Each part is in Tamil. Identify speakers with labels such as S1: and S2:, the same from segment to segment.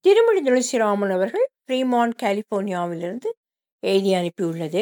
S1: திருமணி துளசிராமன் அவர்கள் ஃப்ரீமான் கலிஃபோர்னியாவிலிருந்து எழுதி அனுப்பியுள்ளது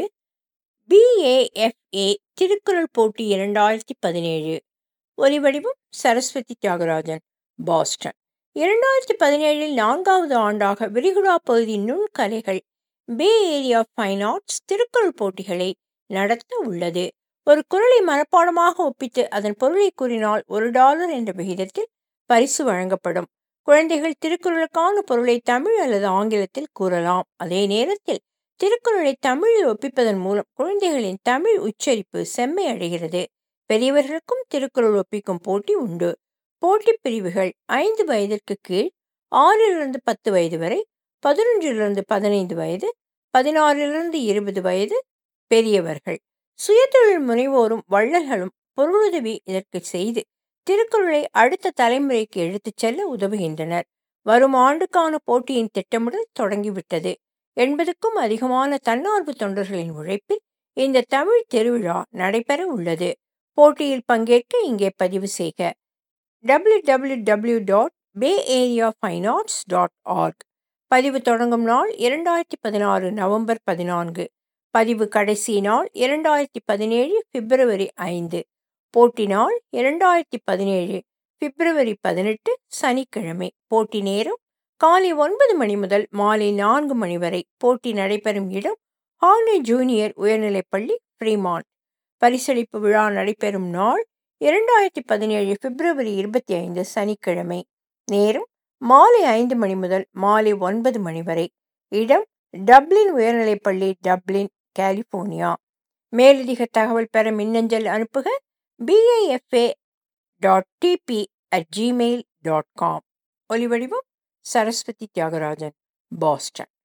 S1: பிஏஎஃப்ஏ திருக்குறள் போட்டி இரண்டாயிரத்தி பதினேழு ஒலிவடிவம் சரஸ்வதி தியாகராஜன் பாஸ்டன் இரண்டாயிரத்தி பதினேழில் நான்காவது ஆண்டாக விரிகுடா பகுதி நுண்கலைகள் bay area fine arts Thirukkural போட்டிகளை நடத்த உள்ளது ஒரு குரலை மனப்பாடமாக ஒப்பித்து அதன் பொருளை கூறினால் ஒரு டாலர் என்ற விகிதத்தில் பரிசு வழங்கப்படும் குழந்தைகள் திருக்குறளுக்கான பொருளை தமிழ் அல்லது ஆங்கிலத்தில் கூறலாம் அதே நேரத்தில் திருக்குறளை தமிழில் ஒப்பிப்பதன் மூலம் குழந்தைகளின் தமிழ் உச்சரிப்பு செம்மை அடைகிறது பெரியவர்களுக்கும் திருக்குறள் ஒப்பிக்கும் போட்டி உண்டு போட்டி பிரிவுகள் ஐந்து வயதிற்கு கீழ் ஆறிலிருந்து பத்து வயது வரை பதினொன்றிலிருந்து பதினைந்து வயது பதினாறிலிருந்து இருபது வயது பெரியவர்கள் சுயதொழில் முனைவோரும் வள்ளல்களும் பொருளுதவி இதற்கு செய்து திருக்குறளை அடுத்த தலைமுறைக்கு எடுத்துச் செல்ல உதவுகின்றனர் வரும் ஆண்டுக்கான போட்டியின் திட்டமிடல் தொடங்கிவிட்டது எண்பதுக்கும் அதிகமான தன்னார்வ தொண்டர்களின் உழைப்பில் இந்த தமிழ் திருவிழா நடைபெற உள்ளது போட்டியில் பங்கேற்க இங்கே பதிவு செய்க W W W dot bay area fine arts dot org பதிவு தொடங்கும் நாள் இரண்டாயிரத்தி பதினாறு நவம்பர் பதினான்கு பதிவு கடைசி நாள் இரண்டாயிரத்தி பதினேழு பிப்ரவரி ஐந்து போட்டி நாள் இரண்டாயிரத்தி பதினேழு பிப்ரவரி பதினெட்டு சனிக்கிழமை போட்டி நேரம் காலை ஒன்பது மணி முதல் மாலை நான்கு மணி வரை போட்டி நடைபெறும் இடம் ஹார்னே ஜூனியர் உயர்நிலைப்பள்ளி ஃப்ரீமான் பரிசளிப்பு விழா நடைபெறும் நாள் இரண்டாயிரத்தி பதினேழு பிப்ரவரி இருபத்தி ஐந்து சனிக்கிழமை நேரம் மாலை ஐந்து மணி முதல் மாலை ஒன்பது மணி வரை இடம் டப்ளின் உயர்நிலைப்பள்ளி டப்ளின் கலிஃபோர்னியா மேலதிக தகவல் பெற மின்னஞ்சல் அனுப்புக BIFA dot TP at Gmail dot com ஒலிவடிவம் சரஸ்வதி தியாகராஜன் பாஸ்டன்